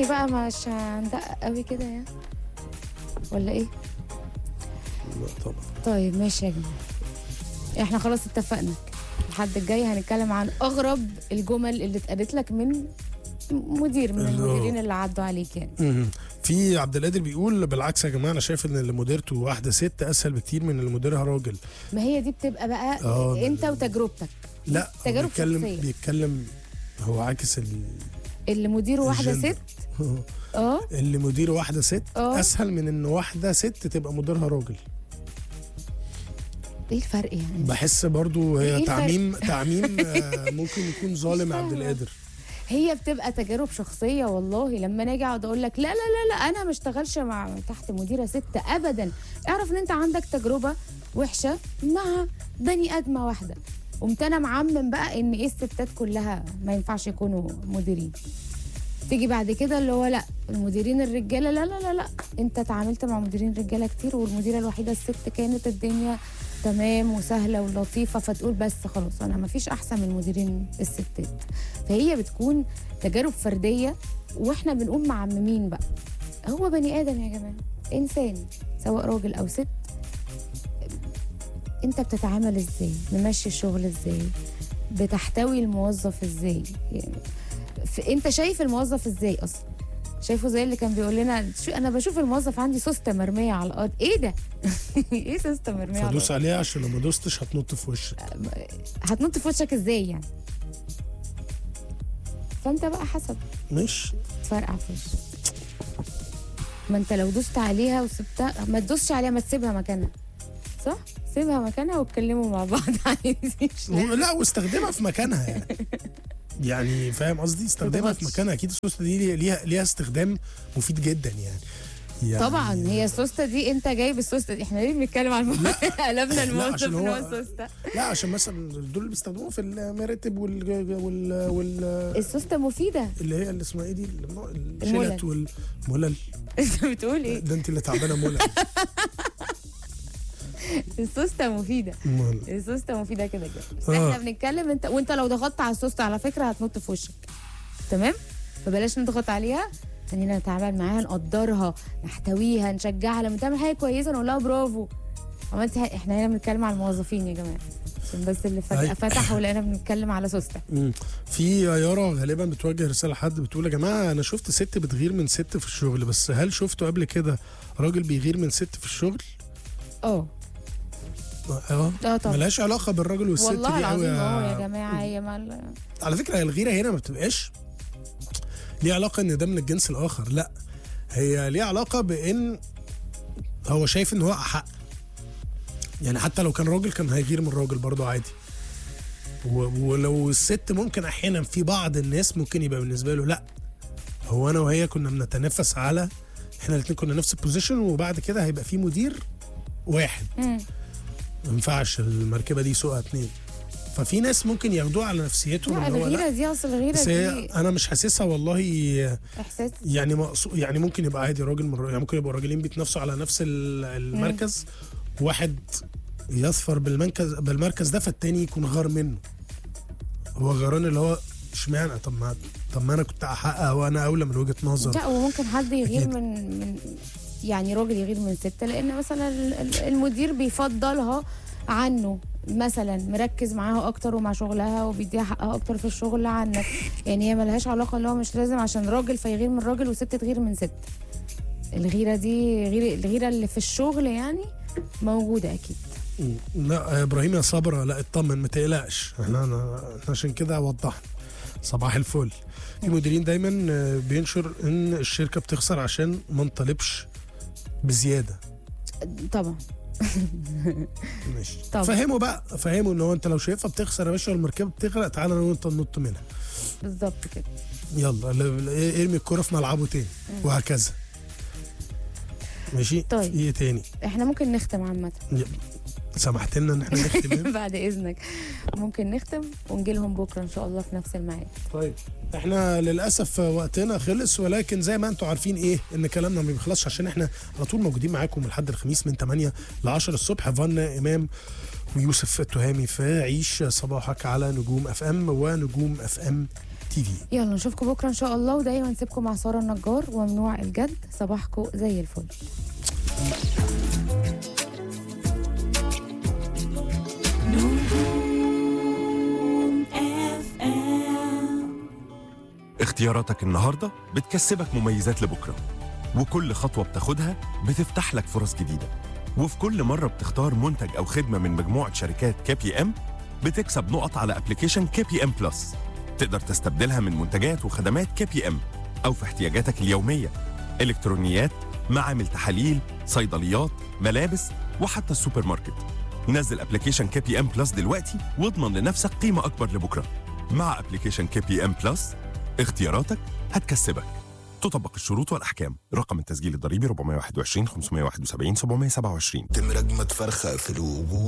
نيجي بقى مش هندقق قوي كده يعني ولا ايه لا طبعا طيب ماشي يا جماعه احنا خلاص اتفقنا الحد الجاي هنتكلم عن اغرب الجمل اللي اتقالت لك من مدير من اللي هو- المديرين اللي عدوا عليك يعني مم. في عبد القادر بيقول بالعكس يا جماعه انا شايف ان اللي مديرته واحده ست اسهل بكتير من اللي مديرها راجل ما هي دي بتبقى بقى آه، انت وتجربتك لا هو تجارب بيتكلم شخصية. بيتكلم هو عاكس ال... اللي مديره واحده الجندر. ست اه اللي مديره واحده ست آه. اسهل من ان واحده ست تبقى مديرها راجل ايه الفرق يعني بحس برضو إيه هي الفرق؟ تعميم تعميم آه، ممكن يكون ظالم مش عبد فاهمة. القادر هي بتبقى تجارب شخصيه والله لما انا اجي اقعد اقول لك لا لا لا لا انا ما اشتغلش مع تحت مديره ست ابدا اعرف ان انت عندك تجربه وحشه مع بني ادمه واحده قمت انا معمم بقى ان ايه الستات كلها ما ينفعش يكونوا مديرين تيجي بعد كده اللي هو لا المديرين الرجاله لا لا لا لا انت اتعاملت مع مديرين رجاله كتير والمديره الوحيده الست كانت الدنيا تمام وسهله ولطيفه فتقول بس خلاص انا ما فيش احسن من مديرين الستات فهي بتكون تجارب فرديه واحنا بنقوم معممين بقى هو بني ادم يا جماعه انسان سواء راجل او ست انت بتتعامل ازاي ممشي الشغل ازاي بتحتوي الموظف ازاي يعني ف- انت شايف الموظف ازاي اصلا شايفه زي اللي كان بيقول لنا شو انا بشوف الموظف عندي سوسته مرميه على الارض ايه ده ايه سوسته مرميه على فدوس الارض عليها عشان لو ما دوستش هتنط في وشك هتنط في وشك ازاي يعني فانت بقى حسب مش تفرقع في وشك ما انت لو دوست عليها وسبتها ما تدوسش عليها ما تسيبها مكانها صح سيبها مكانها واتكلموا مع بعض عادي مش لازم. لا واستخدمها في مكانها يعني يعني فاهم قصدي استخدمها في تضغطش. مكانها اكيد السوسته دي ليها ليها استخدام مفيد جدا يعني, يعني طبعا هي السوسته دي انت جايب السوسته دي احنا ليه بنتكلم عن الم- قلبنا الموظف عشان ان هو- هو السوسته لا عشان مثلا دول اللي بيستخدموها في المراتب وال وال, وال... السوسته مفيده اللي هي اللي اسمها ايه دي الم- الملل. الشلت والملل انت بتقول ايه ده انت اللي تعبانه ملل السوسته مفيده ملل. السوسته مفيده كده كده بس آه. احنا بنتكلم انت وانت لو ضغطت على السوسته على فكره هتنط في وشك تمام فبلاش نضغط عليها خلينا نتعامل معاها نقدرها نحتويها نشجعها لما تعمل حاجه كويسه نقول لها برافو عملت حاجة. احنا هنا بنتكلم على الموظفين يا جماعه عشان بس اللي فجاه أيوة. فتح ولقينا بنتكلم على سوسته مم. في يارا غالبا بتوجه رساله لحد بتقول يا جماعه انا شفت ست بتغير من ست في الشغل بس هل شفتوا قبل كده راجل بيغير من ست في الشغل؟ اه اه اه طبعا ملهاش علاقه بالراجل والست والله دي قوي العظيم اه يا جماعه هي مال على فكره هي الغيره هنا ما بتبقاش ليه علاقه ان ده من الجنس الاخر لا هي ليه علاقه بان هو شايف ان هو احق يعني حتى لو كان راجل كان هيغير من الراجل برضه عادي و- ولو الست ممكن احيانا في بعض الناس ممكن يبقى بالنسبه له لا هو انا وهي كنا بنتنافس على احنا الاثنين كنا نفس البوزيشن وبعد كده هيبقى في مدير واحد مم. ما ينفعش المركبه دي سوقها اتنين ففي ناس ممكن ياخدوها على نفسيتهم لا ان هو لا الغيره دي اصل الغيره بس هي دي انا مش حاسسها والله احساس يعني مقصو يعني ممكن يبقى عادي راجل من يعني ممكن يبقوا راجلين بيتنافسوا على نفس ال- المركز واحد يظفر بالمركز بالمركز ده فالتاني يكون غار منه هو غيران اللي هو اشمعنى طب ما طب ما انا كنت احقق وانا اولى من وجهه نظر لا وممكن حد يغير أكيد. من من يعني راجل يغير من ست لان مثلا ال- ال- المدير بيفضلها عنه مثلا مركز معاها اكتر ومع شغلها وبيديها حقها اكتر في الشغل عنك يعني هي ملهاش علاقه اللي هو مش لازم عشان راجل فيغير من راجل وست تغير من ست الغيره دي غير الغيره اللي في الشغل يعني موجوده اكيد لا يا ابراهيم يا صبرا لا اطمن ما تقلقش احنا احنا عشان كده وضحنا صباح الفل في مديرين دايما آه، بينشر ان الشركه بتخسر عشان ما نطالبش بزياده طبعا ماشي طبعا. فهموا بقى فهموا ان هو انت لو شايفها بتخسر يا باشا والمركبه بتغرق تعالى انا وانت ننط منها بالظبط كده يلا ل- ل- ارمي الكرة في ملعبه تاني وهكذا ماشي طيب. في ايه تاني احنا ممكن نختم عامه يلا. سمحت لنا ان احنا نختم بعد اذنك ممكن نختم ونجي لهم بكره ان شاء الله في نفس الميعاد طيب احنا للاسف وقتنا خلص ولكن زي ما انتم عارفين ايه ان كلامنا ما بيخلصش عشان احنا على طول موجودين معاكم لحد الخميس من 8 ل 10 الصبح فانا امام ويوسف التهامي في عيش صباحك على نجوم اف ام ونجوم اف ام تي في يلا نشوفكم بكره ان شاء الله ودايما نسيبكم مع ساره النجار وممنوع الجد صباحكم زي الفل اختياراتك النهاردة بتكسبك مميزات لبكرة وكل خطوة بتاخدها بتفتح لك فرص جديدة وفي كل مرة بتختار منتج أو خدمة من مجموعة شركات كي بي ام بتكسب نقط على ابلكيشن كي بي ام بلس تقدر تستبدلها من منتجات وخدمات كي بي ام أو في احتياجاتك اليومية إلكترونيات معامل تحاليل صيدليات ملابس وحتى السوبر ماركت نزل ابلكيشن كي بي ام بلس دلوقتي واضمن لنفسك قيمة أكبر لبكرة مع ابلكيشن كي بي ام بلس اختياراتك هتكسبك تطبق الشروط والأحكام رقم التسجيل الضريبي 421 571 727 تمرج متفرخة في الوجود